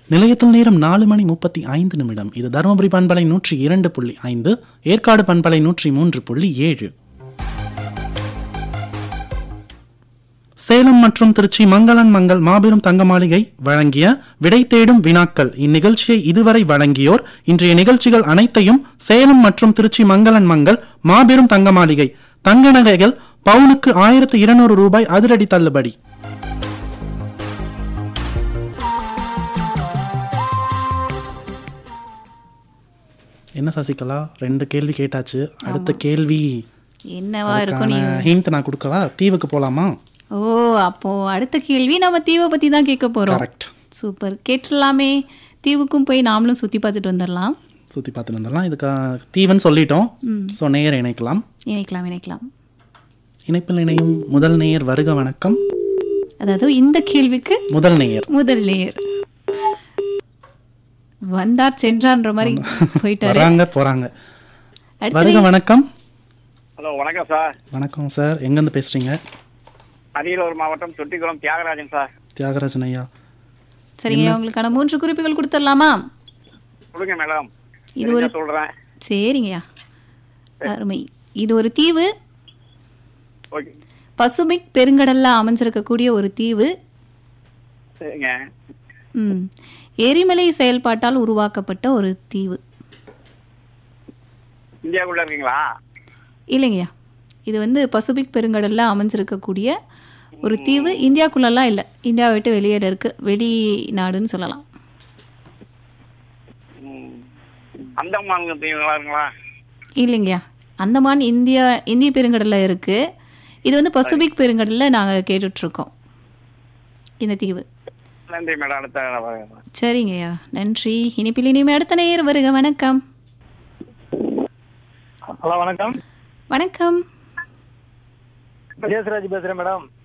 நிலையத்தில் நேரம் நாலு மணி முப்பத்தி ஐந்து நிமிடம் இது தருமபுரி பண்பலை நூற்றி இரண்டு புள்ளி ஐந்து ஏற்காடு பண்பலை நூற்றி மூன்று புள்ளி ஏழு சேலம் மற்றும் திருச்சி மங்களன் மங்கள் மாபெரும் தங்க மாளிகை வழங்கிய விடை தேடும் வினாக்கள் இந்நிகழ்ச்சியை இதுவரை வழங்கியோர் இன்றைய நிகழ்ச்சிகள் அனைத்தையும் சேலம் மற்றும் திருச்சி மங்களன் மங்கள் மாபெரும் தங்க மாளிகை தங்க நகைகள் பவுனுக்கு ஆயிரத்து இருநூறு ரூபாய் அதிரடி தள்ளுபடி என்ன சசிகலா ரெண்டு கேள்வி கேட்டாச்சு அடுத்த கேள்வி என்னவா இருக்கும் நீ ஹிண்ட் நான் கொடுக்கவா தீவுக்கு போலாமா ஓ அப்போ அடுத்த கேள்வி நம்ம தீவை பத்தி தான் கேட்க போறோம் கரெக்ட் சூப்பர் கேட்டுடலாமே தீவுக்கும் போய் நாமளும் சுத்தி பார்த்துட்டு வந்துடலாம் சுற்றி பார்த்துட்டு வந்துடலாம் இதுக்கு தீவன் சொல்லிட்டோம் ஸோ நேயர் இணைக்கலாம் இணைக்கலாம் இணைக்கலாம் இணைப்பில் இணையும் முதல் நேயர் வருக வணக்கம் அதாவது இந்த கேள்விக்கு முதல் நேயர் முதல் லேயர் வந்தார் சென்றான்ற மாதிரி போயிட்டாரு வராங்க போறாங்க அடுத்த வருக வணக்கம் ஹலோ வணக்கம் சார் வணக்கம் சார் எங்கேருந்து பேசுறீங்க அரியலூர் மாவட்டம் தொட்டிக்குளம் தியாகராஜன் சார் தியாகராஜன் ஐயா சரிங்க உங்களுக்கான மூன்று குறிப்புகள் கொடுத்துடலாமா கொடுங்க மேடம் இது ஒரு சொல்றேன் சரிங்கய்யா அருமை இது ஒரு தீவு ஓகே பசுபிக் பெருங்கடல்ல அமைஞ்சிருக்கக்கூடிய ஒரு தீவு சரிங்க ம் எரிமலை செயல்பாட்டால் உருவாக்கப்பட்ட ஒரு தீவு இந்தியாவுக்குள்ள இருக்கீங்களா இல்லைங்கய்யா இது வந்து பசுபிக் பெருங்கடல்ல அமைஞ்சிருக்கக்கூடிய ஒரு தீவு இந்தியாக்குள்ளெல்லாம் இல்லை இந்தியாவை விட்டு வெளியேற இருக்கு வெளிநாடுன்னு சொல்லலாம் ம். அந்தமான் தீவுங்களா இருக்குங்களா இல்லைங்கய்யா அந்தமான் இந்தியா இந்திய பெருங்கடல்ல இருக்கு இது வந்து பசுபிக் பெருங்கடல்ல நாங்கள் கேட்டுட்ருக்கோம் இந்த தீவு நன்றி மேடம் அடுத்த வரேன். சரிங்கய்யா நன்றி இனிப்பில் இனிமே அடுத்த நேயர் வருக வணக்கம் ஹலோ வணக்கம் வணக்கம் ஜெயசுராஜ் பேசுறேன் மேடம்